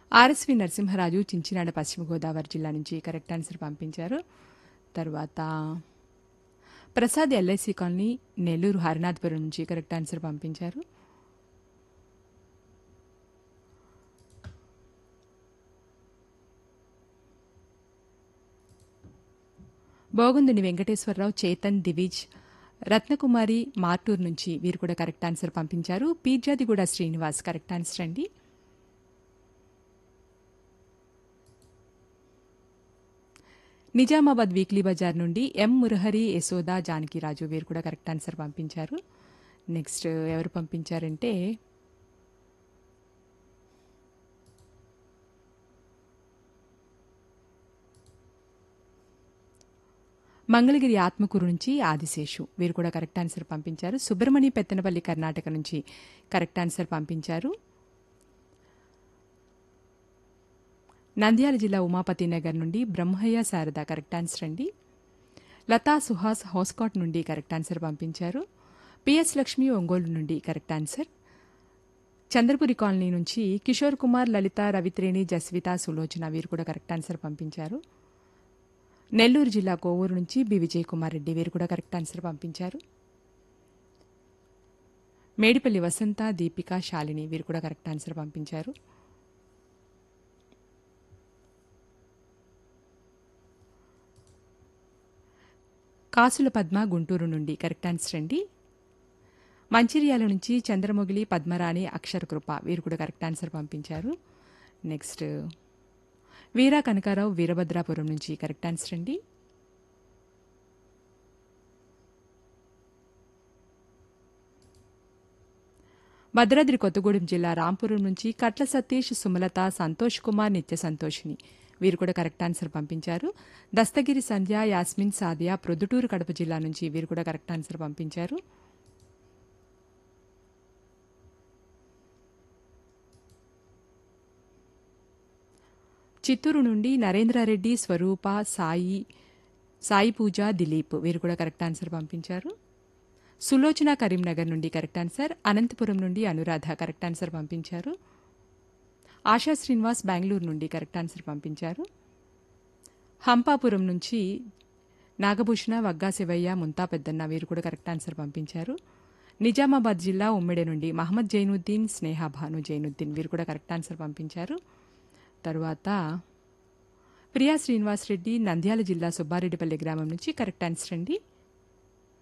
RSV Narasimharaju Chinchinada పశ్చిమ గోదావరి జిల్లా నుంచి కరెక్ట్ ఆన్సర్ పంపించారు తర్వాత ప్రసాద్ ఎల్ఐసి కాలనీ నెల్లూరు హరినాథపురం నుంచి కరెక్ట్ ఆన్సర్ పంపించారు బోగుందుని వెంకటేశ్వరరావు చేతన్ దివిజ్ రత్నకుమారి మార్టూర్ నుంచి వీరు కూడా కరెక్ట్ ఆన్సర్ పంపించారు పీర్జాదిగూడ శ్రీనివాస్ కరెక్ట్ ఆన్సర్ అండి నిజామాబాద్ వీక్లీ బజార్ నుండి ఎం మురహరి యశోద జానకిరాజు వీరు కూడా కరెక్ట్ ఆన్సర్ పంపించారు నెక్స్ట్ ఎవరు పంపించారంటే మంగళగిరి ఆత్మకూరు నుంచి ఆదిశేషు వీరు కూడా కరెక్ట్ ఆన్సర్ పంపించారు సుబ్రమణి పెత్తనపల్లి కర్ణాటక నుంచి కరెక్ట్ ఆన్సర్ పంపించారు నంద్యాల జిల్లా ఉమాపతి నగర్ నుండి బ్రహ్మయ్య శారద కరెక్ట్ ఆన్సర్ అండి లతా సుహాస్ హౌస్కాట్ నుండి కరెక్ట్ ఆన్సర్ పంపించారు పిఎస్ లక్ష్మి ఒంగోలు నుండి కరెక్ట్ ఆన్సర్ చంద్రపురి కాలనీ నుంచి కిషోర్ కుమార్ లలిత రవిత్రేణి జస్విత సులోచన వీరు కూడా కరెక్ట్ ఆన్సర్ పంపించారు నెల్లూరు జిల్లా కోవూరు నుంచి బి విజయ్ కుమార్ రెడ్డి వీరు కూడా కరెక్ట్ ఆన్సర్ పంపించారు మేడిపల్లి వసంత దీపిక శాలిని వీరు కూడా కరెక్ట్ ఆన్సర్ పంపించారు కాసుల పద్మ గుంటూరు నుండి కరెక్ట్ ఆన్సర్ అండి మంచిర్యాల నుంచి చంద్రమొగిలి పద్మరాణి అక్షర కృప వీరు కూడా కరెక్ట్ ఆన్సర్ పంపించారు నెక్స్ట్ వీరా కనకారావు వీరభద్రాపురం నుంచి కరెక్ట్ ఆన్సర్ అండి భద్రాద్రి కొత్తగూడెం జిల్లా రాంపురం నుంచి కట్ల సతీష్ సుమలత సంతోష్ కుమార్ నిత్య సంతోషిని వీరు కూడా కరెక్ట్ ఆన్సర్ పంపించారు దస్తగిరి సంధ్య యాస్మిన్ సాదియా ప్రొద్దుటూరు కడప జిల్లా నుంచి వీరు కూడా కరెక్ట్ ఆన్సర్ పంపించారు చిత్తూరు నుండి నరేంద్రారెడ్డి స్వరూప సాయి సాయి పూజ దిలీప్ వీరు కూడా కరెక్ట్ ఆన్సర్ పంపించారు సులోచన కరీంనగర్ నుండి కరెక్ట్ ఆన్సర్ అనంతపురం నుండి అనురాధ కరెక్ట్ ఆన్సర్ పంపించారు ఆశా శ్రీనివాస్ బెంగళూరు నుండి కరెక్ట్ ఆన్సర్ పంపించారు హంపాపురం నుంచి నాగభూషణ వగ్గా శివయ్య ముంతా పెద్దన్న వీరు కూడా కరెక్ట్ ఆన్సర్ పంపించారు నిజామాబాద్ జిల్లా ఉమ్మిడి నుండి మహమ్మద్ జైనుద్దీన్ స్నేహ భాను జైనుద్దీన్ వీరు కూడా కరెక్ట్ ఆన్సర్ పంపించారు తరువాత ప్రియా శ్రీనివాస్ రెడ్డి నంద్యాల జిల్లా సుబ్బారెడ్డిపల్లి గ్రామం నుంచి కరెక్ట్ ఆన్సర్ అండి